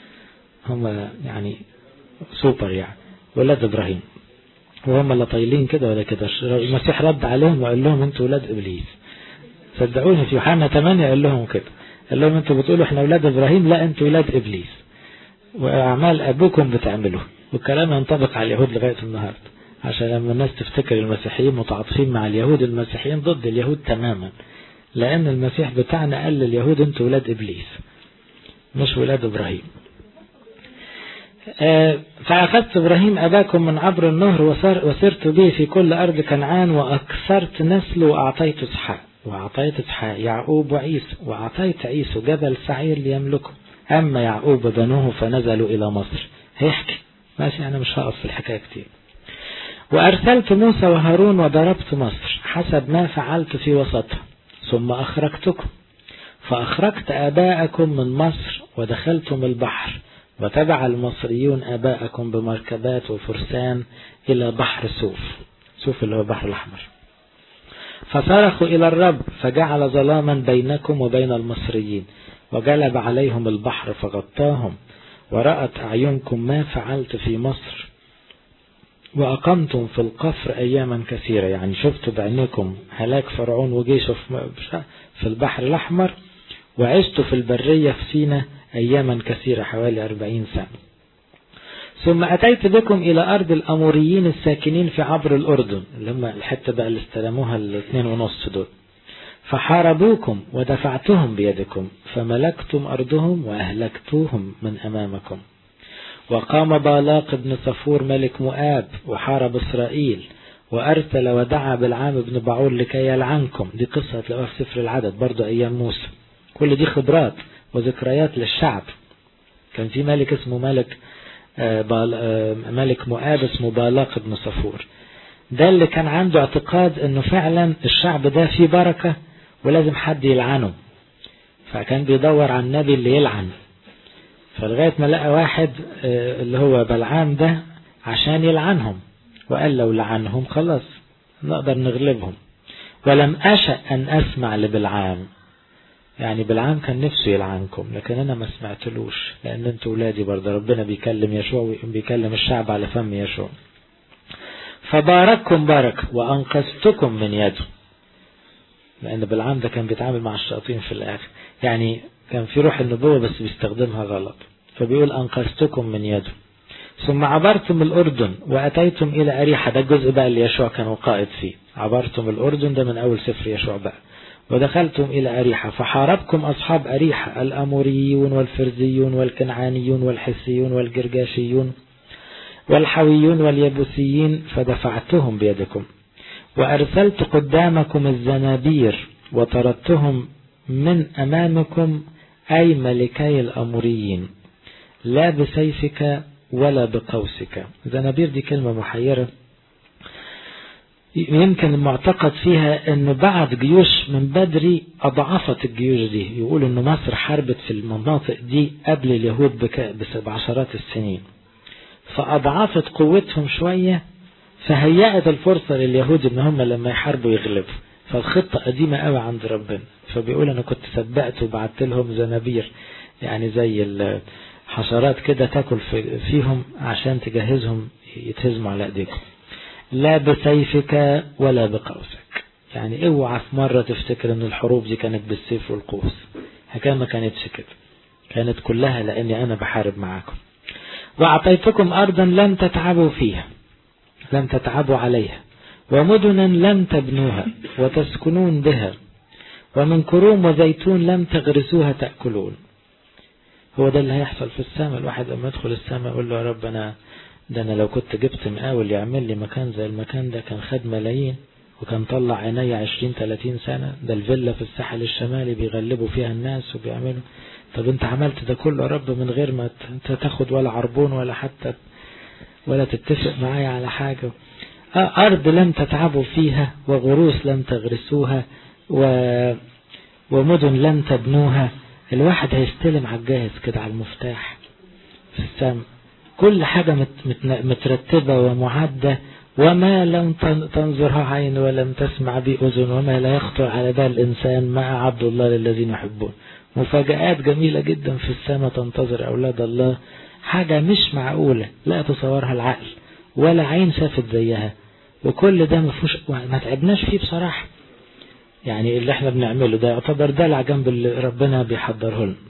هم يعني سوبر يعني ولاد إبراهيم وهم اللي طايلين كده ولا كده المسيح رد عليهم وقال لهم انتوا ولاد ابليس صدقوني في يوحنا 8 قال لهم كده قال لهم انتوا بتقولوا احنا ولاد ابراهيم لا انتوا ولاد ابليس واعمال ابوكم بتعملوا والكلام ينطبق على اليهود لغايه النهارده عشان لما الناس تفتكر المسيحيين متعاطفين مع اليهود المسيحيين ضد اليهود تماما لان المسيح بتاعنا قال لليهود انتوا ولاد ابليس مش ولاد ابراهيم فأخذت إبراهيم أباكم من عبر النهر وسرت به في كل أرض كنعان وأكثرت نسله وأعطيت إسحاق وأعطيت إسحاق يعقوب وعيسى وأعطيت عيسى جبل سعير ليملكه أما يعقوب بنوه فنزلوا إلى مصر هيحكي ماشي أنا مش هقف في الحكاية كتير وأرسلت موسى وهارون وضربت مصر حسب ما فعلت في وسطها ثم أخرجتكم فأخرجت آباءكم من مصر ودخلتم البحر وتبع المصريون آباءكم بمركبات وفرسان إلى بحر سوف سوف اللي هو البحر الأحمر فصرخوا إلى الرب فجعل ظلاما بينكم وبين المصريين وجلب عليهم البحر فغطاهم ورأت أعينكم ما فعلت في مصر وأقمتم في القفر أياما كثيرة يعني شفتوا بعينكم هلاك فرعون وجيشه في البحر الأحمر وعشتوا في البرية في سينا أياما كثيرة حوالي أربعين سنة ثم أتيت بكم إلى أرض الأموريين الساكنين في عبر الأردن اللي هم الحتة بقى اللي استلموها الاثنين ونص دول فحاربوكم ودفعتهم بيدكم فملكتم أرضهم وأهلكتوهم من أمامكم وقام بالاق بن صفور ملك مؤاب وحارب إسرائيل وأرسل ودعا بالعام بن بعور لكي يلعنكم دي قصة تلاقوها في سفر العدد برضو أيام موسى كل دي خبرات وذكريات للشعب كان في ملك اسمه ملك ملك مؤاب اسمه بالاق بن صفور ده اللي كان عنده اعتقاد انه فعلا الشعب ده فيه بركة ولازم حد يلعنه فكان بيدور على النبي اللي يلعن فلغاية ما لقى واحد اللي هو بلعام ده عشان يلعنهم وقال لو لعنهم خلاص نقدر نغلبهم ولم أشأ أن أسمع لبلعام يعني بلعام كان نفسه يلعنكم لكن أنا ما سمعتلوش لأن أنتوا ولادي برضه ربنا بيكلم يشوع وبيكلم الشعب على فم يشوع فبارككم بركة وأنقذتكم من يده لأن بلعام ده كان بيتعامل مع الشياطين في الآخر يعني كان في روح النبوة بس بيستخدمها غلط فبيقول أنقذتكم من يده ثم عبرتم الأردن وأتيتم إلى أريحة ده الجزء بقى اللي يشوع كان قائد فيه عبرتم الأردن ده من أول سفر يشوع بقى ودخلتم إلى أريحة فحاربكم أصحاب أريحة الأموريون والفرزيون والكنعانيون والحسيون والجرجاشيون والحويون واليبوسيين فدفعتهم بيدكم وأرسلت قدامكم الزنابير وطردتهم من أمامكم أي ملكي الأموريين لا بسيفك ولا بقوسك زنابير دي كلمة محيرة يمكن المعتقد فيها أن بعد جيوش من بدري أضعفت الجيوش دي يقولوا أن مصر حاربت في المناطق دي قبل اليهود بعشرات السنين فأضعفت قوتهم شوية فهيأت الفرصة لليهود ان هم لما يحاربوا يغلبوا فالخطة قديمة قوي عند ربنا فبيقول انا كنت سبقت وبعت لهم زنابير يعني زي الحشرات كده تاكل في فيهم عشان تجهزهم يتهزموا على ايديكم لا بسيفك ولا بقوسك يعني اوعى في مرة تفتكر ان الحروب دي كانت بالسيف والقوس حكاية ما كانتش كده كانت كلها لاني انا بحارب معاكم وأعطيتكم أرضا لم تتعبوا فيها لم تتعبوا عليها ومدنا لم تبنوها وتسكنون بها ومن كروم وزيتون لم تغرسوها تأكلون هو ده اللي هيحصل في السماء الواحد لما يدخل السماء يقول له يا رب أنا ده أنا لو كنت جبت مقاول يعمل لي مكان زي المكان ده كان خد ملايين وكان طلع عيني عشرين تلاتين سنة ده الفيلا في الساحل الشمالي بيغلبوا فيها الناس وبيعملوا طب انت عملت ده كله يا رب من غير ما انت تاخد ولا عربون ولا حتى ولا تتفق معايا على حاجة أرض لم تتعبوا فيها وغروس لم تغرسوها و... ومدن لم تبنوها الواحد هيستلم على الجاهز كده على المفتاح في السماء كل حاجة مت... مت... مترتبة ومعدة وما لم تنظرها عين ولم تسمع به أذن وما لا يخطر على بال الإنسان مع عبد الله للذين يحبون مفاجآت جميلة جدا في السماء تنتظر أولاد الله حاجة مش معقولة لا يتصورها العقل ولا عين شافت زيها وكل ده مفوش ما تعبناش فيه بصراحة يعني اللي احنا بنعمله ده يعتبر دلع جنب اللي ربنا بيحضره لنا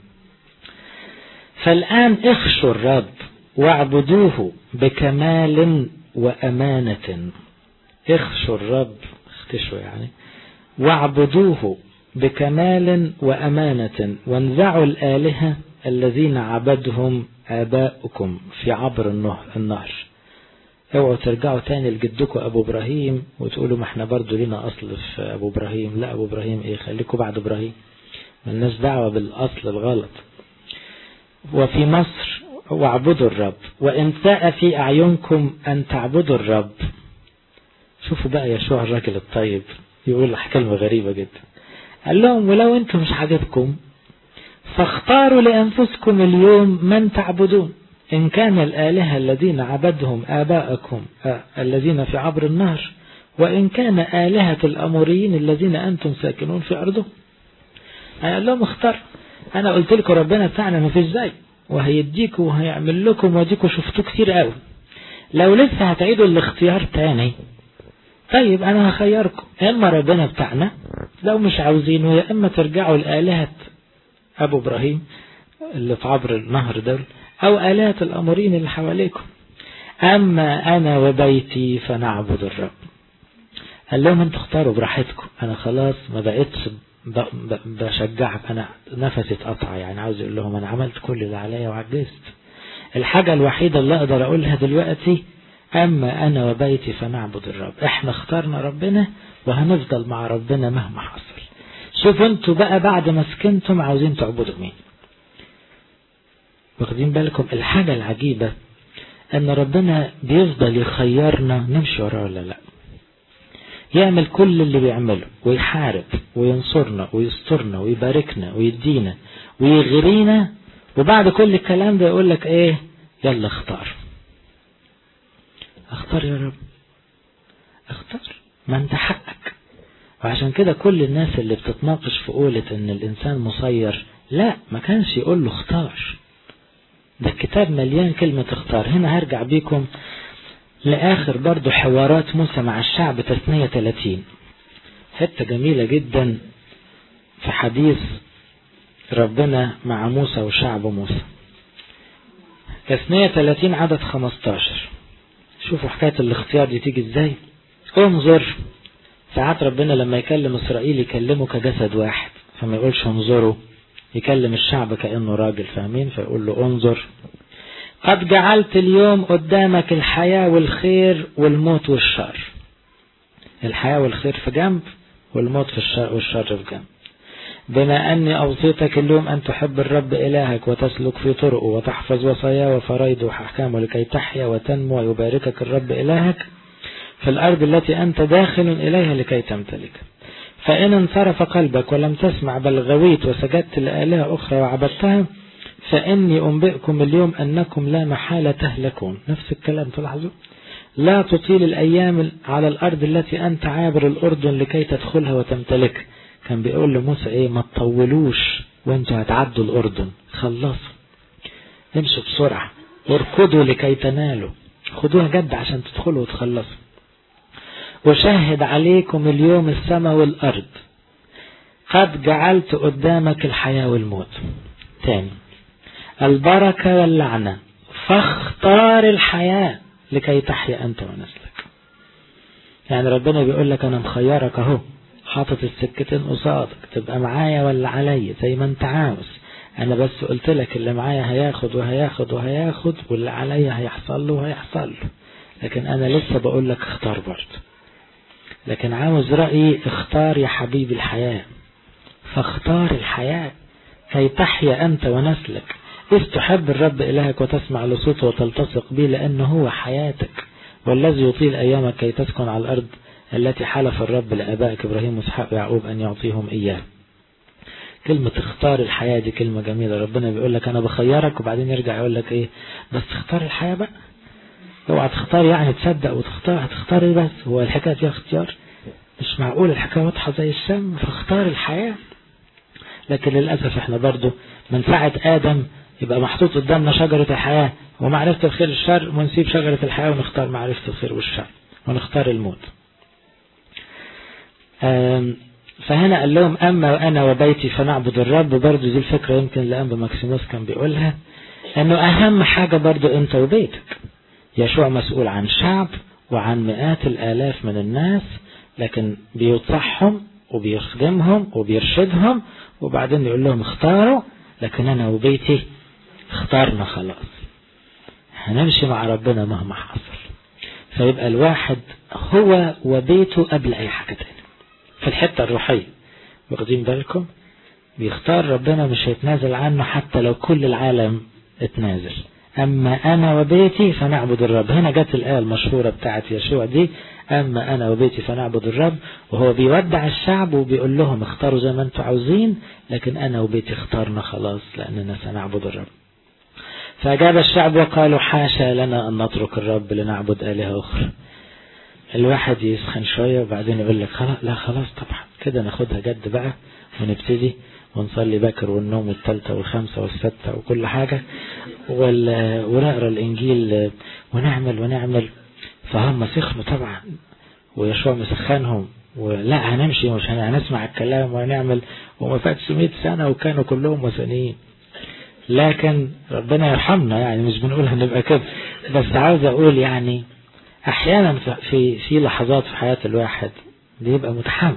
فالآن اخشوا الرب واعبدوه بكمال وأمانة اخشوا الرب اختشوا يعني واعبدوه بكمال وأمانة وانزعوا الآلهة الذين عبدهم آباؤكم في عبر النهر, النهر اوعوا ترجعوا تاني لجدكم أبو إبراهيم وتقولوا ما احنا برضو لنا أصل في أبو إبراهيم لا أبو إبراهيم إيه خليكم بعد إبراهيم ملناش دعوة بالأصل الغلط وفي مصر واعبدوا الرب وإن ساء في أعينكم أن تعبدوا الرب شوفوا بقى يشوع الراجل الطيب يقول كلمة غريبة جدا قال لهم ولو انتم مش عاجبكم فاختاروا لأنفسكم اليوم من تعبدون إن كان الآلهة الذين عبدهم آباءكم الذين في عبر النهر وإن كان آلهة الأموريين الذين أنتم ساكنون في أرضهم قال لهم اختار أنا قلت لكم ربنا بتاعنا ما فيش زي وهيديكم وهيعمل لكم وديكم شفتوه كتير قوي لو لسه هتعيدوا الاختيار تاني طيب انا هخيركم يا اما ربنا بتاعنا لو مش عاوزينه يا اما ترجعوا لآلهة ابو ابراهيم اللي في عبر النهر دول او آلهة الامورين اللي حواليكم اما انا وبيتي فنعبد الرب قال لهم انتوا اختاروا براحتكم انا خلاص ما بقتش بشجعك انا نفسي اتقطع يعني عاوز يقول لهم انا عملت كل اللي عليا وعجزت الحاجة الوحيدة اللي اقدر اقولها دلوقتي اما انا وبيتي فنعبد الرب احنا اخترنا ربنا وهنفضل مع ربنا مهما حصل شوفوا انتوا بقى بعد ما سكنتم عاوزين تعبدوا مين واخدين بالكم الحاجة العجيبة ان ربنا بيفضل يخيرنا نمشي وراه ولا لا يعمل كل اللي بيعمله ويحارب وينصرنا ويسترنا ويباركنا ويدينا ويغرينا وبعد كل الكلام ده يقول لك ايه يلا اختار اختار يا رب اختار ما انت حقك وعشان كده كل الناس اللي بتتناقش في قولة ان الانسان مسير لا ما كانش يقول له اختار ده الكتاب مليان كلمة اختار هنا هرجع بيكم لآخر برضو حوارات موسى مع الشعب تثنية 30 حتة جميلة جدا في حديث ربنا مع موسى وشعب موسى تثنية 30 عدد 15 شوفوا حكاية الاختيار دي تيجي ازاي انظر ساعات ربنا لما يكلم اسرائيل يكلمه كجسد واحد فما يقولش انظروا يكلم الشعب كأنه راجل فاهمين فيقول له انظر قد جعلت اليوم قدامك الحياة والخير والموت والشر الحياة والخير في جنب والموت في الشر والشر في جنب بما أني أوصيتك اليوم أن تحب الرب إلهك وتسلك في طرقه وتحفظ وصاياه وفرائضه وأحكامه لكي تحيا وتنمو ويباركك الرب إلهك في الأرض التي أنت داخل إليها لكي تمتلك فإن انصرف قلبك ولم تسمع بل غويت وسجدت لآلهة أخرى وعبدتها فإني أنبئكم اليوم أنكم لا محالة تهلكون نفس الكلام تلاحظوا لا تطيل الأيام على الأرض التي أنت عابر الأردن لكي تدخلها وتمتلك كان بيقول لموسى إيه ما تطولوش وانتوا هتعدوا الأردن خلصوا امشوا بسرعة واركضوا لكي تنالوا خدوها جد عشان تدخلوا وتخلصوا وشهد عليكم اليوم السماء والأرض قد جعلت قدامك الحياة والموت تاني البركة واللعنة فاختار الحياة لكي تحيا أنت ونسلك يعني ربنا بيقول لك أنا مخيرك أهو حاطط السكتين قصادك تبقى معايا ولا عليا زي ما أنت عاوز أنا بس قلت لك اللي معايا هياخد وهياخد وهياخد واللي عليا هيحصل له وهيحصل له لكن أنا لسه بقول لك اختار برضه لكن عاوز رأيي اختار يا حبيبي الحياة فاختار الحياة كي تحيا أنت ونسلك إذ تحب الرب إلهك وتسمع لصوته وتلتصق به لأنه هو حياتك والذي يطيل أيامك كي تسكن على الأرض التي حلف الرب لآبائك إبراهيم وإسحاق ويعقوب أن يعطيهم إياه كلمة اختار الحياة دي كلمة جميلة ربنا بيقول لك أنا بخيرك وبعدين يرجع يقول لك إيه بس اختار الحياة بقى اوعى تختار يعني تصدق وتختار هتختار ايه بس هو الحكاية فيها اختيار مش معقول الحكاية واضحة زي الشم فاختار الحياة لكن للأسف احنا برضو من ساعة آدم يبقى محطوط قدامنا شجرة الحياة ومعرفة الخير والشر ونسيب شجرة الحياة ونختار معرفة الخير والشر ونختار الموت فهنا قال لهم أما أنا وبيتي فنعبد الرب برضو دي الفكرة يمكن اللي أنبا ماكسيموس كان بيقولها أنه أهم حاجة برضو أنت وبيتك يشوع مسؤول عن شعب وعن مئات الآلاف من الناس لكن بيطحهم وبيخدمهم وبيرشدهم وبعدين يقول لهم اختاروا لكن أنا وبيتي اختارنا خلاص هنمشي مع ربنا مهما حصل فيبقى الواحد هو وبيته قبل أي حاجة تاني في الحتة الروحية واخدين بالكم بيختار ربنا مش هيتنازل عنه حتى لو كل العالم اتنازل أما أنا وبيتي فنعبد الرب هنا جت الآية المشهورة بتاعت يشوع دي أما أنا وبيتي فنعبد الرب وهو بيودع الشعب وبيقول لهم اختاروا زي ما انتم عاوزين لكن أنا وبيتي اختارنا خلاص لأننا سنعبد الرب فأجاب الشعب وقالوا حاشا لنا أن نترك الرب لنعبد آلهة أخرى الواحد يسخن شوية وبعدين يقول لك خلاص لا خلاص طبعا كده ناخدها جد بقى ونبتدي ونصلي باكر والنوم الثالثة والخامسة والستة وكل حاجة ونقرا الإنجيل ونعمل ونعمل فهم سخنوا طبعا ويشوع مسخنهم ولا هنمشي مش هنسمع الكلام وهنعمل وما فاتش 100 سنة وكانوا كلهم وثنيين لكن ربنا يرحمنا يعني مش بنقول هنبقى كده بس عاوز اقول يعني احيانا في في لحظات في حياة الواحد بيبقى متحمس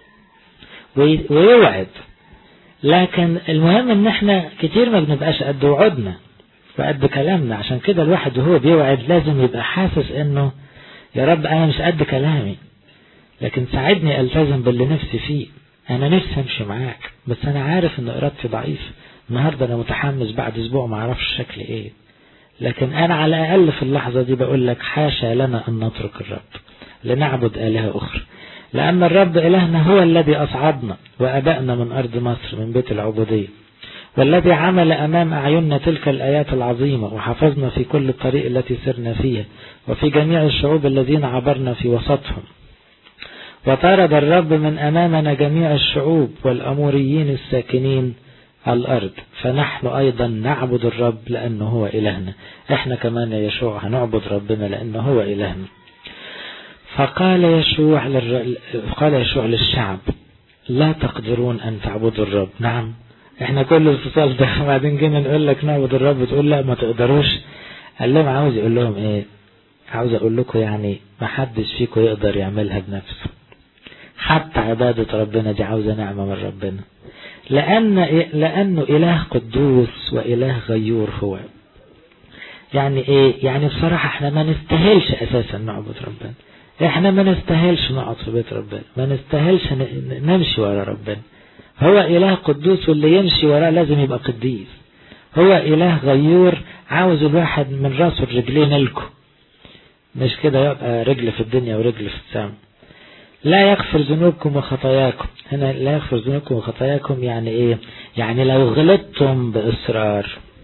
ويوعد لكن المهم ان احنا كتير ما بنبقاش قد وعودنا وقد كلامنا عشان كده الواحد وهو بيوعد لازم يبقى حاسس انه يا رب انا مش قد كلامي لكن ساعدني التزم باللي نفسي فيه انا نفسي امشي معاك بس انا عارف ان ارادتي ضعيفة النهاردة انا متحمس بعد اسبوع ما اعرفش شكلي ايه لكن انا على الاقل في اللحظة دي بقول لك حاشا لنا ان نترك الرب لنعبد الهة اخرى لأن الرب إلهنا هو الذي أصعدنا وأبأنا من أرض مصر من بيت العبودية والذي عمل أمام أعيننا تلك الآيات العظيمة وحفظنا في كل الطريق التي سرنا فيها وفي جميع الشعوب الذين عبرنا في وسطهم وطرد الرب من أمامنا جميع الشعوب والأموريين الساكنين الأرض فنحن أيضا نعبد الرب لأنه هو إلهنا إحنا كمان يا يشوع هنعبد ربنا لأنه هو إلهنا فقال يشوع للر... قال يشوع للشعب لا تقدرون أن تعبدوا الرب نعم احنا كل الفصال ده وبعدين جينا نقول لك نعبد الرب تقول لا ما تقدروش قال لهم عاوز يقول لهم ايه عاوز اقول لكم يعني ما حدش فيكم يقدر يعملها بنفسه حتى عبادة ربنا دي عاوزة نعمة من ربنا لأن لأنه إله قدوس وإله غيور هو يعني إيه يعني بصراحة احنا ما نستاهلش أساسا نعبد ربنا احنا ما نستاهلش نقعد في بيت ربنا ما نستاهلش نمشي ورا ربنا هو إله قدوس واللي يمشي وراه لازم يبقى قديس هو إله غيور عاوز الواحد من راسه الرجلين لكم مش كده يبقى رجل في الدنيا ورجل في السماء لا يغفر ذنوبكم وخطاياكم هنا لا يغفر ذنوبكم وخطاياكم يعني ايه يعني لو غلطتم بإصرار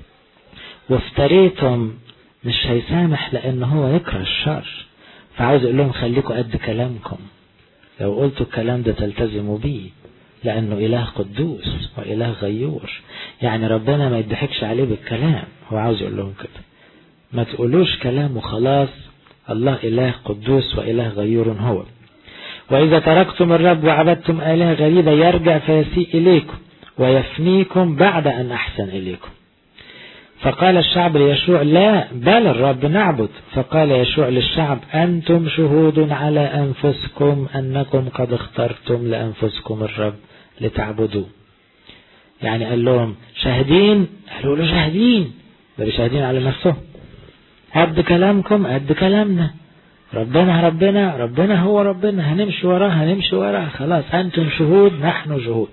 وافتريتم مش هيسامح لأن هو يكره الشر فعاوز اقول لهم خليكم قد كلامكم لو قلتوا الكلام ده تلتزموا بيه لأنه إله قدوس وإله غيور يعني ربنا ما يضحكش عليه بالكلام هو عاوز يقول لهم كده ما تقولوش كلام وخلاص الله إله قدوس وإله غيور هو وإذا تركتم الرب وعبدتم آلهة غريبة يرجع فيسيء إليكم ويفنيكم بعد أن أحسن إليكم فقال الشعب ليشوع لا بل الرب نعبد فقال يشوع للشعب أنتم شهود على أنفسكم أنكم قد اخترتم لأنفسكم الرب لتعبدوه يعني قال لهم شاهدين قالوا له شاهدين ده شاهدين على نفسهم قد كلامكم قد كلامنا ربنا ربنا ربنا هو ربنا هنمشي وراه هنمشي وراه خلاص أنتم شهود نحن شهود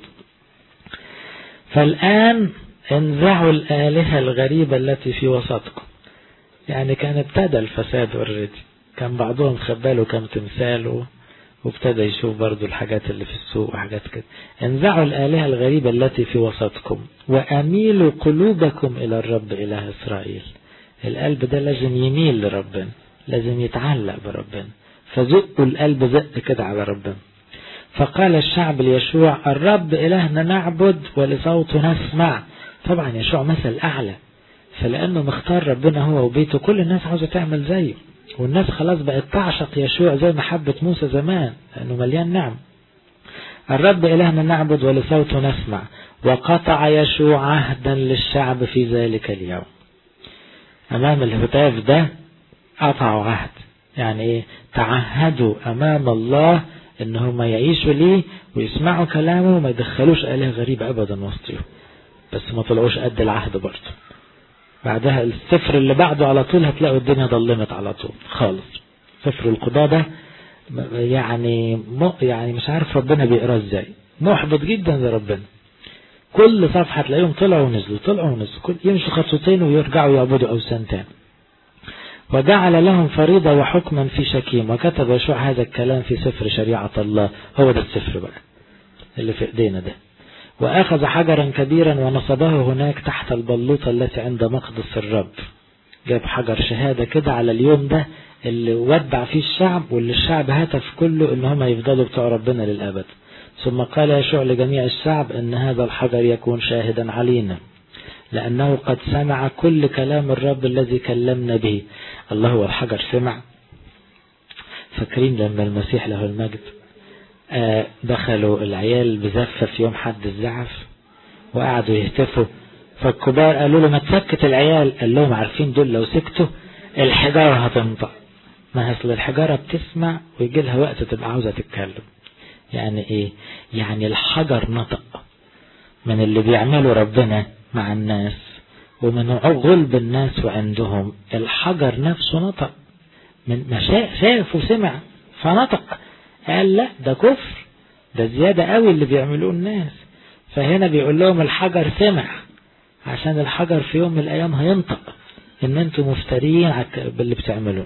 فالآن انزعوا الآلهة الغريبة التي في وسطكم يعني كان ابتدى الفساد اوريدي كان بعضهم خباله كم تمثال وابتدى يشوف برضو الحاجات اللي في السوق وحاجات كده انزعوا الآلهة الغريبة التي في وسطكم وأميلوا قلوبكم إلى الرب إله إسرائيل القلب ده لازم يميل لربنا لازم يتعلق بربنا فزقوا القلب زق كده على ربنا فقال الشعب ليشوع الرب إلهنا نعبد ولصوته نسمع طبعا يشوع مثل أعلى فلأنه مختار ربنا هو وبيته كل الناس عاوزة تعمل زيه والناس خلاص بقت تعشق يشوع زي ما حبت موسى زمان لأنه مليان نعم الرب إلهنا نعبد ولصوته نسمع وقطع يشوع عهدا للشعب في ذلك اليوم أمام الهتاف ده قطعوا عهد يعني إيه تعهدوا أمام الله إن هم يعيشوا ليه ويسمعوا كلامه وما يدخلوش آلهة غريبة أبدا وسطهم بس ما طلعوش قد العهد برضه بعدها السفر اللي بعده على طول هتلاقوا الدنيا ضلمت على طول خالص سفر القضاء ده يعني م... يعني مش عارف ربنا بيقراه ازاي محبط جدا لربنا كل صفحة تلاقيهم طلعوا ونزلوا طلعوا ونزلوا كل يمشوا خطوتين ويرجعوا يعبدوا أوثان تاني وجعل لهم فريضة وحكما في شكيم وكتب يشوع هذا الكلام في سفر شريعة الله هو ده السفر بقى اللي في ايدينا ده وأخذ حجرا كبيرا ونصبه هناك تحت البلوطة التي عند مقدس الرب جاب حجر شهادة كده على اليوم ده اللي ودع فيه الشعب واللي الشعب هتف كله ان هم يفضلوا بتوع ربنا للأبد ثم قال يشوع لجميع الشعب أن هذا الحجر يكون شاهدا علينا لأنه قد سمع كل كلام الرب الذي كلمنا به الله هو الحجر سمع فاكرين لما المسيح له المجد آه دخلوا العيال بزفة في يوم حد الزعف وقعدوا يهتفوا فالكبار قالوا له ما تسكت العيال قال لهم عارفين دول لو سكتوا الحجارة هتنطق ما اصل الحجارة بتسمع ويجي لها وقت تبقى عاوزة تتكلم يعني ايه يعني الحجر نطق من اللي بيعمله ربنا مع الناس ومن غلب الناس وعندهم الحجر نفسه نطق من ما شاف وسمع فنطق قال لا ده كفر ده زيادة قوي اللي بيعملوه الناس فهنا بيقول لهم الحجر سمع عشان الحجر في يوم من الأيام هينطق إن أنتم مفترين باللي بتعملوه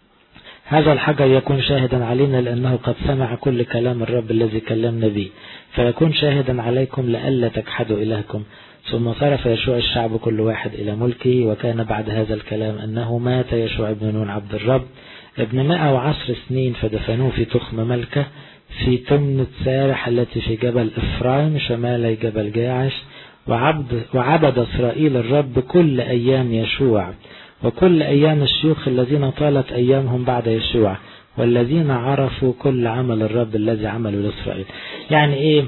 هذا الحجر يكون شاهدا علينا لأنه قد سمع كل كلام الرب الذي كلمنا به فيكون شاهدا عليكم لئلا تجحدوا إلهكم ثم صرف يشوع الشعب كل واحد إلى ملكه وكان بعد هذا الكلام أنه مات يشوع بن نون عبد الرب ابن مائة وعشر سنين فدفنوه في تخم ملكة في تمنة سارح التي في جبل إفرايم شمالي جبل جاعش وعبد, وعبد إسرائيل الرب كل أيام يشوع وكل أيام الشيوخ الذين طالت أيامهم بعد يشوع والذين عرفوا كل عمل الرب الذي عمله لإسرائيل يعني إيه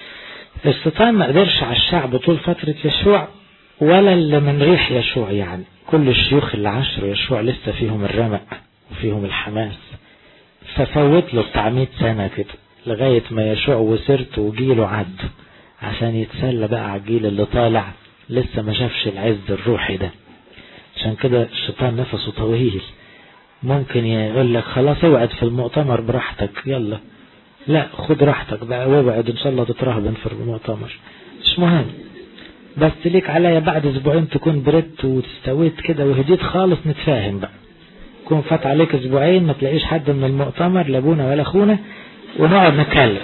الشيطان ما قدرش على الشعب طول فترة يشوع ولا اللي من ريح يشوع يعني كل الشيوخ اللي عشروا يشوع لسه فيهم الرمق وفيهم الحماس ففوت له بتاع 100 سنة كده لغاية ما يشوع وسرته وجيله عد عشان يتسلى بقى على الجيل اللي طالع لسه ما شافش العز الروحي ده عشان كده الشيطان نفسه طويل ممكن يقول لك خلاص اوعد في المؤتمر براحتك يلا لا خد راحتك بقى وابعد ان شاء الله تترهبن في المؤتمر مش مهم بس ليك عليا بعد اسبوعين تكون بردت وتستويت كده وهديت خالص نتفاهم بقى يكون فات عليك اسبوعين ما تلاقيش حد من المؤتمر لا ابونا ولا اخونا ونقعد نتكلم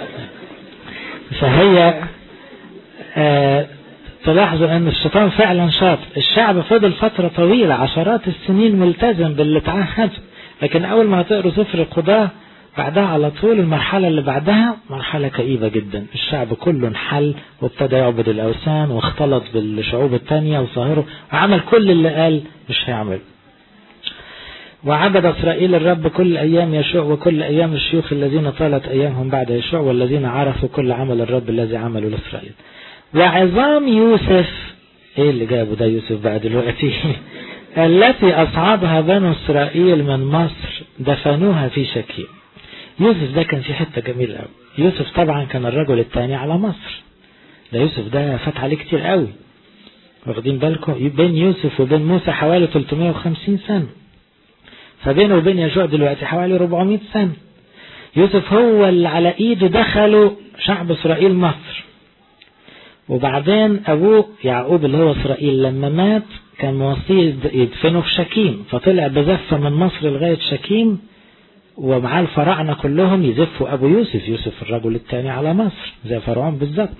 فهي آه تلاحظوا ان الشيطان فعلا شاطر الشعب فضل فترة طويلة عشرات السنين ملتزم باللي تعهد لكن اول ما هتقروا سفر القضاء بعدها على طول المرحلة اللي بعدها مرحلة كئيبة جدا الشعب كله انحل وابتدى يعبد الأوثان واختلط بالشعوب التانية وصاهره وعمل كل اللي قال مش هيعمل وعبد إسرائيل الرب كل أيام يشوع وكل أيام الشيوخ الذين طالت أيامهم بعد يشوع والذين عرفوا كل عمل الرب الذي عمله لإسرائيل وعظام يوسف ايه اللي جابه ده يوسف بقى دلوقتي التي أصعدها بنو إسرائيل من مصر دفنوها في شكيم يوسف ده كان في حتة جميلة قوي يوسف طبعا كان الرجل الثاني على مصر ده يوسف ده فات عليه كتير قوي واخدين بالكم بين يوسف وبين موسى حوالي 350 سنة فبينه وبين يشوع دلوقتي حوالي 400 سنة يوسف هو اللي على ايده دخلوا شعب اسرائيل مصر وبعدين ابوه يعقوب اللي هو اسرائيل لما مات كان موصيه يدفنه في شكيم فطلع بزفه من مصر لغايه شكيم ومعاه الفراعنه كلهم يزفوا ابو يوسف يوسف الرجل الثاني على مصر زي فرعون بالظبط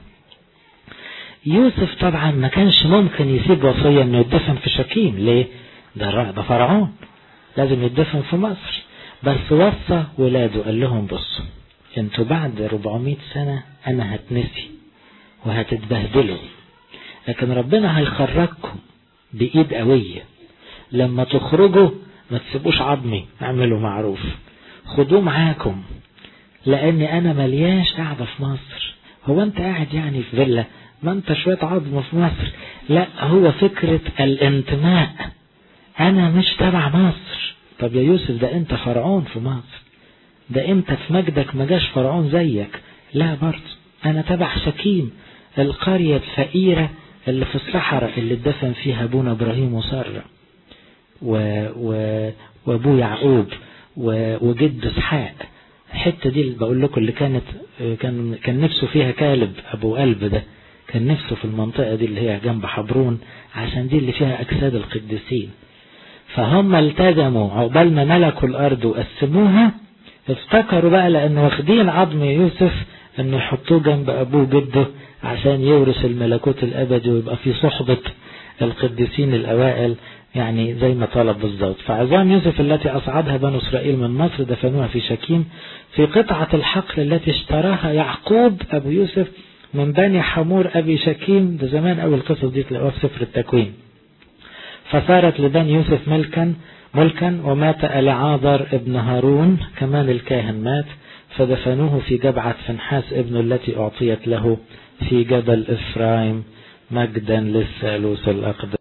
يوسف طبعا ما كانش ممكن يسيب وصيه انه يدفن في شكيم ليه ده ده فرعون لازم يدفن في مصر بس وصى ولاده قال لهم بصوا انتوا بعد 400 سنة انا هتنسي وهتتبهدلوا لكن ربنا هيخرجكم بإيد قوية لما تخرجوا ما تسيبوش عظمي اعملوا معروف خدوه معاكم لأني أنا ملياش قاعدة في مصر هو أنت قاعد يعني في فيلا ما أنت شوية عظم في مصر لا هو فكرة الانتماء أنا مش تبع مصر طب يا يوسف ده أنت فرعون في مصر ده أنت في مجدك ما جاش فرعون زيك لا برضه أنا تبع شكيم القرية الفقيرة اللي في الصحراء اللي اتدفن فيها أبونا إبراهيم وسارة و... و... وأبو يعقوب و... وجد إسحاق الحتة دي اللي بقول لكم اللي كانت كان كان نفسه فيها كالب أبو قلب ده كان نفسه في المنطقة دي اللي هي جنب حبرون عشان دي اللي فيها أجساد القديسين فهم التزموا عقبال ما ملكوا الأرض وقسموها افتكروا بقى لأن واخدين عظم يوسف أنه يحطوه جنب أبوه جده عشان يورث الملكوت الأبدي ويبقى في صحبة القديسين الأوائل يعني زي ما طلب بالظبط فعظام يوسف التي أصعدها بنو إسرائيل من مصر دفنوها في شكيم في قطعة الحقل التي اشتراها يعقوب أبو يوسف من بني حمور أبي شكيم ده زمان أول القصص دي تلاقوها في سفر التكوين فصارت لبني يوسف ملكا ملكا ومات ألعاذر ابن هارون كمان الكاهن مات فدفنوه في جبعة فنحاس ابنه التي أعطيت له في جبل إفرايم مجدا للثالوث الأقدس